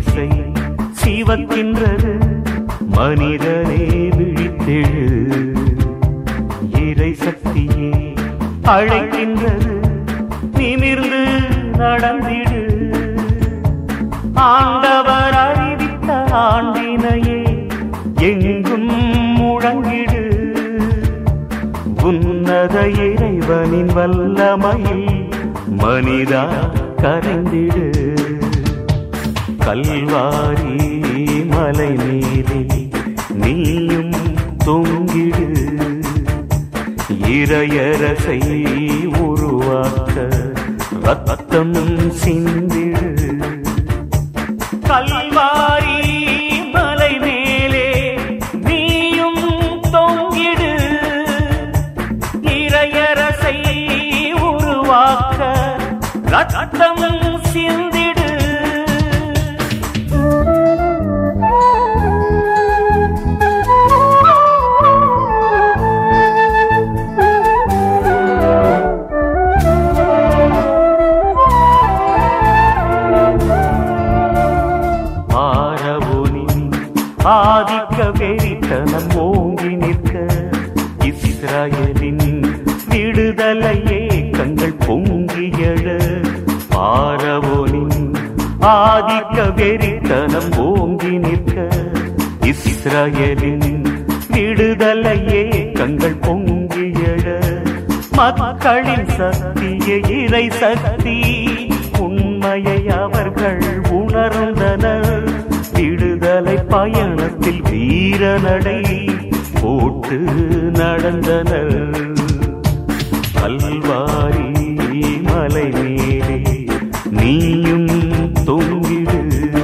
திசை சிவக்கின்றது மனிதனே விழித்தெழு இறை சக்தியே அழைக்கின்றது நிமிர்ந்து நடந்திடு ஆண்டவர் அறிவித்த ஆண்டினையே எங்கும் முழங்கிடு உன்னத இறைவனின் வல்லமையில் மனிதா கரைந்திடு கல்வாரி மலை மேலே நீயும் தொங்கிடு இறையரசை உருவாக்க ரத்தம் சிந்திடு கல்வாரி மலை மேலே நீயும் தொங்கிடு இறையரசை உருவாக்க ரத்தம் சிந்திடு பாரவோனின் ஆதிக்க வெறித்தனம் ஓங்கி நிற்க இஸ்ராயலின் விடுதலையே கண்கள் பொங்கி எழ பாரவோனின் ஆதிக்க வெறித்தனம் ஓங்கி நிற்க இஸ்ராயலின் விடுதலையே கண்கள் பொங்கி எழ மக்களின் சக்திய இறை சக்தி உண்மையை அவர்கள் உணர்ந்தனர் விடுதலை பயணத்தில் வீரநடை போட்டு நடந்தனர் கல்வாரி மலை மேலே நீயும் தொங்கிடு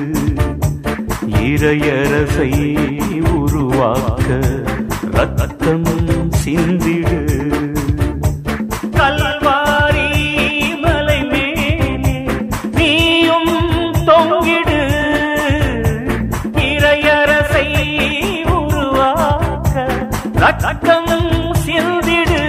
இறையரசை உருவாக்க ரத்தம் சிந்திடு கல்வாரி மலை மேலே நீயும் தொங்கிடு இறையரசை உருவாக்க ரத்தம் சிந்திடு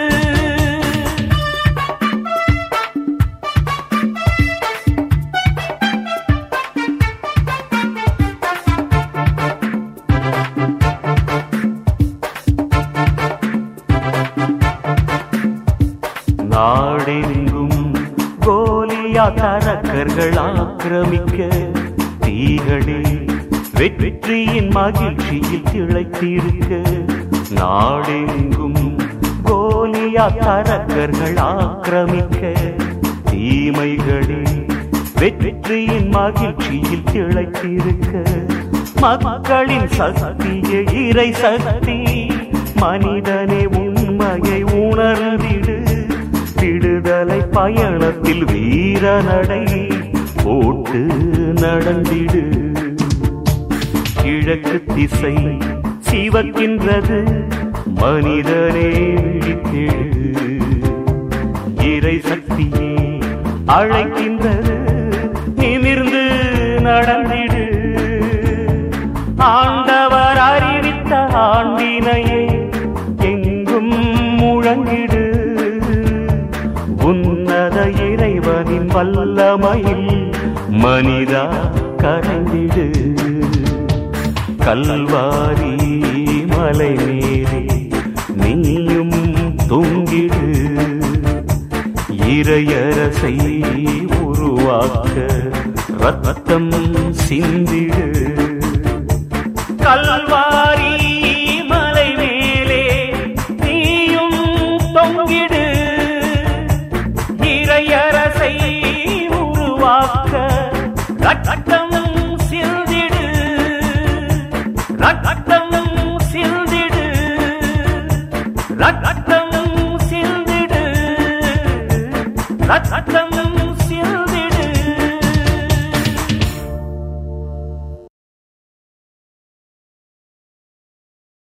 நாடெங்கும் கோலியா தரக்கர்கள் ஆக்கிரமிக்க தீகளே வெற்றியின் மகிழ்ச்சியில் திளைத்திருக்க நாடெங்கும் கோலியா தரக்கர்கள் ஆக்கிரமிக்க தீமைகளே வெற்றியின் மகிழ்ச்சியில் திளைத்திருக்க மக்களின் சக்திய இறை சக்தி மனிதனே உண்மையை உணர்ந்திடு விடுதலை பயணத்தில் வீர நடை போட்டு நடந்திடு கிழக்கு திசை சிவக்கின்றது மனிதனே விழித்தெழு இறை சக்தியே அழைக்கின்றது நிமிர்ந்து நடந்திடு ஆண்டவர் அறிவித்த ஆண்டினையே எங்கும் முழங்கிடு உன்னத இறைவனின் வல்லமையில் மனிதா கரைந்திடு கல்வாரி மலை மேலே நீயும் தொங்கிடு இறையரசை உருவாக்க ரத்தம் சிந்திடு கல்வாரி மலை மேலே நீயும் தொங்கிடு இறையரசை உருவாக்க ரத்தம் சிந்திடு ரத்தம் சிந்திடு ரத்தம்